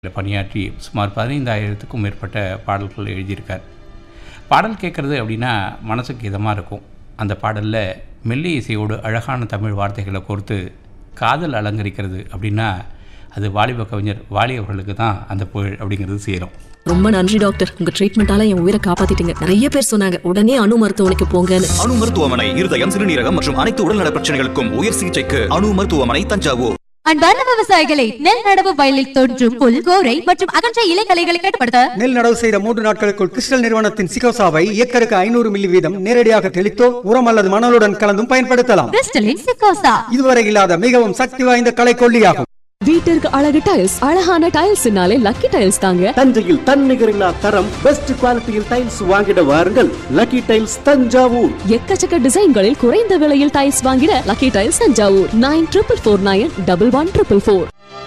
பணியாற்றி சுமார் பதினைந்தாயிரத்துக்கும் மேற்பட்ட பாடல்கள் எழுதியிருக்கார் பாடல் கேட்குறது அப்படின்னா மனசுக்கு இதமாக இருக்கும் அந்த பாடலில் மெல்லிய இசையோடு அழகான தமிழ் வார்த்தைகளை கோர்த்து காதல் அலங்கரிக்கிறது அப்படின்னா அது வாலிப கவிஞர் வாலி அவர்களுக்கு தான் அந்த புகழ் அப்படிங்கிறது சேரும் ரொம்ப நன்றி டாக்டர் உங்க ட்ரீட்மெண்டால என் உயிரை காப்பாத்திட்டீங்க நிறைய பேர் சொன்னாங்க உடனே அணு மருத்துவமனைக்கு போங்கன்னு அணு மருத்துவமனை இருதயம் சிறுநீரகம் மற்றும் அனைத்து உடல்நல பிரச்சனைகளுக்கும் உயர் சிகிச்சைக்கு அணு மருத்துவமனை தஞ்சாவூர் அன்பார்ந்த விவசாயிகளை நெல் நடவு வயலில் தோன்றும் புல் கோரை மற்றும் அகன்ற இலைகளைகளை கட்டுப்படுத்த நெல் நடவு செய்த மூன்று நாட்களுக்குள் கிறிஸ்டல் நிறுவனத்தின் சிகோசாவை ஏக்கருக்கு ஐநூறு மில்லி வீதம் நேரடியாக தெளித்தோ உரம் அல்லது மணலுடன் கலந்தும் பயன்படுத்தலாம் கிறிஸ்டலின் சிக்கோசா இதுவரை இல்லாத மிகவும் சக்தி வாய்ந்த கலைக்கொல்லியாகும் வீட்டிற்கு அழகு டைல்ஸ் அழகான டைல்ஸ்னாலே லக்கி டைல்ஸ் தாங்க தஞ்சையில் தன்னிகரில்லா தரம் பெஸ்ட் குவாலிட்டியில் டைல்ஸ் வாங்கிட வாருங்கள் லக்கி டைல்ஸ் தஞ்சாவூர் எக்கச்சக்க டிசைன்களில் குறைந்த விலையில் டைல்ஸ் வாங்கிட lucky tiles Thanjavur nine triple four nine double one triple four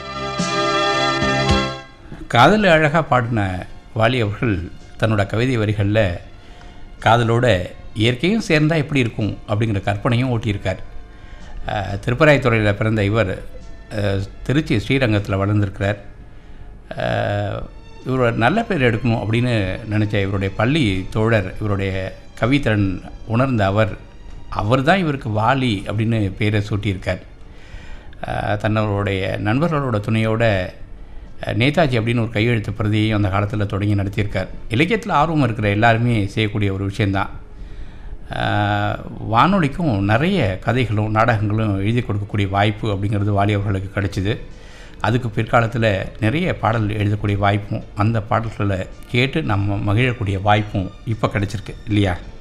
காதல் அழகாக பாடின வாலி அவர்கள் தன்னோட கவிதை வரிகளில் காதலோட இயற்கையும் சேர்ந்தால் எப்படி இருக்கும் அப்படிங்கிற கற்பனையும் ஓட்டியிருக்கார் அஹ், திருப்பராய்த்துறையில் பிறந்த இவர் அஹ், திருச்சி ஸ்ரீரங்கத்தில் வளர்ந்திருக்கிறார் அஹ், இவர் நல்ல பேர் எடுக்கணும் அப்படின்னு நினச்ச இவருடைய பள்ளி தோழர் இவருடைய கவித்திறன் உணர்ந்த அவர் அவர் தான் இவருக்கு வாலி அப்படின்னு பேரை சூட்டியிருக்கார் அஹ், தன்னவருடைய நண்பர்களோட துணையோட அஹ், நேதாஜி அப்படின்னு ஒரு கையெழுத்து பிரதியையும் அந்த காலத்தில் தொடங்கி நடத்தியிருக்கார் இலக்கியத்தில் ஆர்வம் இருக்கிற எல்லாருமே செய்யக்கூடிய ஒரு விஷயந்தான் அஹ், வானொலிக்கும் நிறைய கதைகளும் நாடகங்களும் எழுதி கொடுக்கக்கூடிய வாய்ப்பு அப்படிங்கிறது வாலி அவர்களுக்கு கிடைச்சிது அதுக்கு பிற்காலத்தில் நிறைய பாடல் எழுதக்கூடிய வாய்ப்பும் அந்த பாடல்களை கேட்டு நம்ம மகிழக்கூடிய வாய்ப்பும் இப்போ கிடைச்சிருக்கு இல்லையா